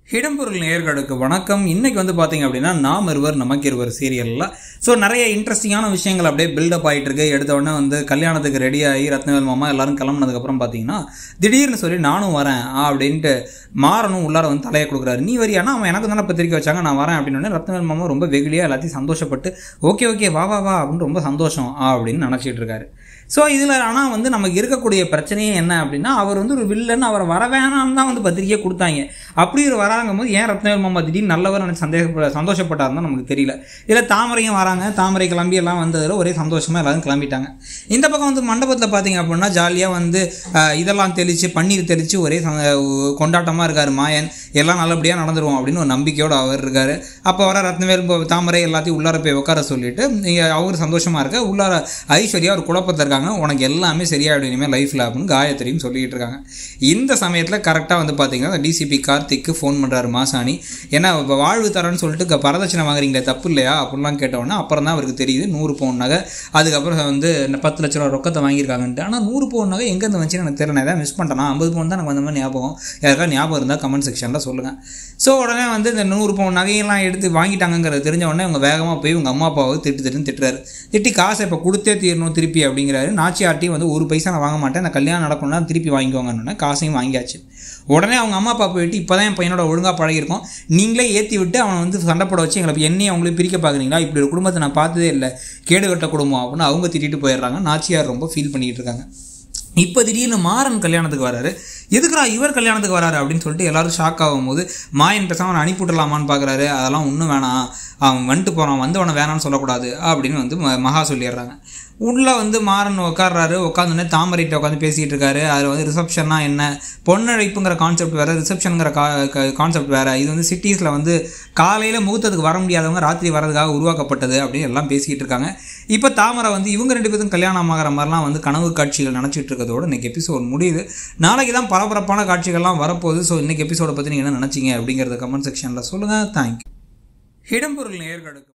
இடம்பொருள் நேயர்களுக்கு வணக்கம் இன்னைக்கு வந்து பார்த்தீங்க அப்படின்னா நாம் இருவர் நமக்கு இருவர் சீரியலில் ஸோ நிறைய இன்ட்ரெஸ்டிங்கான விஷயங்கள் அப்படியே பில்டப் ஆகிட்டு இருக்கு எடுத்த உடனே வந்து கல்யாணத்துக்கு ரெடி ஆகி ரத்னவேல் மாமா எல்லாரும் கிளம்புனதுக்கப்புறம் பார்த்தீங்கன்னா திடீர்னு சொல்லி நானும் வரேன் ஆ அப்படின்ட்டு மாறனும் உள்ளார வந்து தலையை கொடுக்குறாரு நீ வரியானா அவன் எனக்கு தானே பத்திரிக்கை வச்சாங்க நான் வரேன் அப்படின்னு உடனே ரத்னவேல் மாமா ரொம்ப வெகுளியாக எல்லாத்தையும் சந்தோஷப்பட்டு ஓகே ஓகே வா வா வா அப்படின்னு ரொம்ப சந்தோஷம் ஆ அப்படின்னு நினச்சிட்டு இருக்காரு ஸோ இதில் ஆனால் வந்து நமக்கு இருக்கக்கூடிய பிரச்சனையே என்ன அப்படின்னா அவர் வந்து ஒரு வில்லன் அவர் வர வேணாம்னு தான் வந்து பத்திரிக்கையை கொடுத்தாங்க அப்படி ஒரு வராங்கும் போது ஏன் ரத்னவேல் மாமா திடீர்னு நல்லவர் எனக்கு சந்தேகப்பட சந்தோஷப்பட்டாருன்னு நமக்கு தெரியல இதில் தாமரையும் வராங்க தாமரை கிளம்பி எல்லாம் வந்ததில் ஒரே சந்தோஷமாக எல்லாரும் கிளம்பிட்டாங்க இந்த பக்கம் வந்து மண்டபத்தில் பார்த்தீங்க அப்படின்னா ஜாலியாக வந்து அஹ், இதெல்லாம் தெளித்து பன்னீர் தெளித்து ஒரே கொண்டாட்டமாக இருக்கார் மாயன் எல்லாம் நல்லபடியாக நடந்துருவோம் அப்படின்னு ஒரு நம்பிக்கையோடு அவர் இருக்கார் அப்போ வர ரத்னவேல் போ- தாமரை எல்லாத்தையும் உள்ளார போய் உட்கார சொல்லிட்டு இங்கே அவர் சந்தோஷமாக இருக்க உள்ளார ஐஸ்வர்யா ஒரு குழப்பத்தில் இருக்காங்க உனக்கு எல்லாமே சரியாயிடும் இனிமேல் லைஃப்பில் அப்படின்னு காயத்ரியும் சொல்லிட்டு இருக்காங்க இந்த சமயத்தில் கரெக்டாக வந்து பார்த்தீங்கன்னா டிசிபி கார்த்திக்கு ஃபோன் பண்ணுறாரு மாசாணி ஏன்னா இப்ப வாழ்வு தரேன்னு சொல்லிட்டு க- வரதட்சணை வாங்குறீங்களே தப்பு இல்லையா அப்படிலாம் கேட்டோன்னே அப்புறம் தான் அவருக்கு தெரியுது நூறு பவுன் நகை அதுக்கப்புறம் வந்து இந்த பத்து லட்ச ரூபா ரொக்கத்தை வாங்கியிருக்காங்கன்ட்டு ஆனால் நூறு பவுன் நகை எங்கேருந்து வந்துச்சுன்னு எனக்கு தெரியல நான் ஏதாவது மிஸ் பண்ணிட்டேனா ஐம்பது பவுன் தான் எனக்கு வந்த மாதிரி ஞாபகம் யாருக்காவது ஞாபகம் இருந்தால் கமெண்ட் செக்ஷனில் சொல்லுங்கள் ஸோ உடனே வந்து இந்த நூறு பவுன் நகையெல்லாம் எடுத்து வாங்கிட்டாங்கங்கிறது தெரிஞ்ச உடனே அவங்க வேகமாக போய் உங்கள் அம்மா அப்பாவை திட்டு திட்டுன்னு திட்டுறாரு திட்டி காசை இப்போ கொடுத்தே தீரணும் திருப்பி அப்படிங்கிறாரு நாச்சியார்ட்டையும் வந்து ஒரு பைசா நான் வாங்க மாட்டேன் இந்த கல்யாணம் நடக்கணும்னா திருப்பி வாங்கிக்கோங்கன்னு காசையும் வாங்கியாச்சு உடனே அவங்க அம்மா அப்பா போயிட்டு இப்போ தான் என் பையனோட ஒழுங்காக பழகிருக்கோம் நீங்களே ஏற்றி விட்டு அவனை வந்து சண்டை போட வச்சு எங்களை என்னையும் அவங்களே பிரிக்க பார்க்குறீங்களா இப்படி ஒரு குடும்பத்தை நான் பார்த்ததே இல்லை கேடுகட்ட குடும்பம் அப்படின்னு அவங்க திட்டிட்டு போயிடுறாங்க நாச்சியார் ரொம்ப ஃபீல் பண்ணிட்டு இருக்காங்க இப்போ திடீர்னு மாறன் கல்யாணத்துக்கு வராரு எதுக்குடா இவர் கல்யாணத்துக்கு வராரு அப்படின்னு சொல்லிட்டு எல்லாரும் ஷாக் ஆகும்போது மாயன் பேசாமல் அவனை அனுப்பி விட்டுலாமான்னு பார்க்குறாரு அதெல்லாம் ஒன்றும் வேணாம் அவன் வந்துட்டு போகிறான் வந்து அவனை வேணாம்னு சொல்லக்கூடாது அப்படின்னு வந்து ம- மகா சொல்லிடுறாங்க உள்ளே வந்து மாறன் உட்கார்றாரு உட்காந்துனே தாமரைட்ட உட்காந்து பேசிகிட்டு இருக்காரு அதில் வந்து ரிசப்ஷன்னா என்ன பொன்னழைப்புங்கிற கான்செப்ட் வேறு ரிசப்ஷனுங்கிற கா கான்செப்ட் வேறு இது வந்து சிட்டிஸில் வந்து காலையில் முகூர்த்தத்துக்கு வர முடியாதவங்க ராத்திரி வரதுக்காக உருவாக்கப்பட்டது அப்படின்னு எல்லாம் பேசிக்கிட்டு இருக்காங்க இப்போ தாமரை வந்து இவங்க ரெண்டு பேரும் கல்யாணம் ஆகிற மாதிரிலாம் வந்து கனவு காட்சிகள் நினச்சிட்டு இருக்கிறதோட இன்னைக்கு எபிசோட் முடியுது நாளைக்கு தான் பரபரப்பான காட்சிகள்லாம் வரப்போகுது ஸோ இன்னைக்கு எபிசோடை பற்றி நீங்கள் என்ன நினச்சிங்க அப்படிங்கிறத கமெண்ட் செக்ஷனில் சொல்லுங்கள் தேங்க்யூ இடம்பொருள் நேர்களுக்கு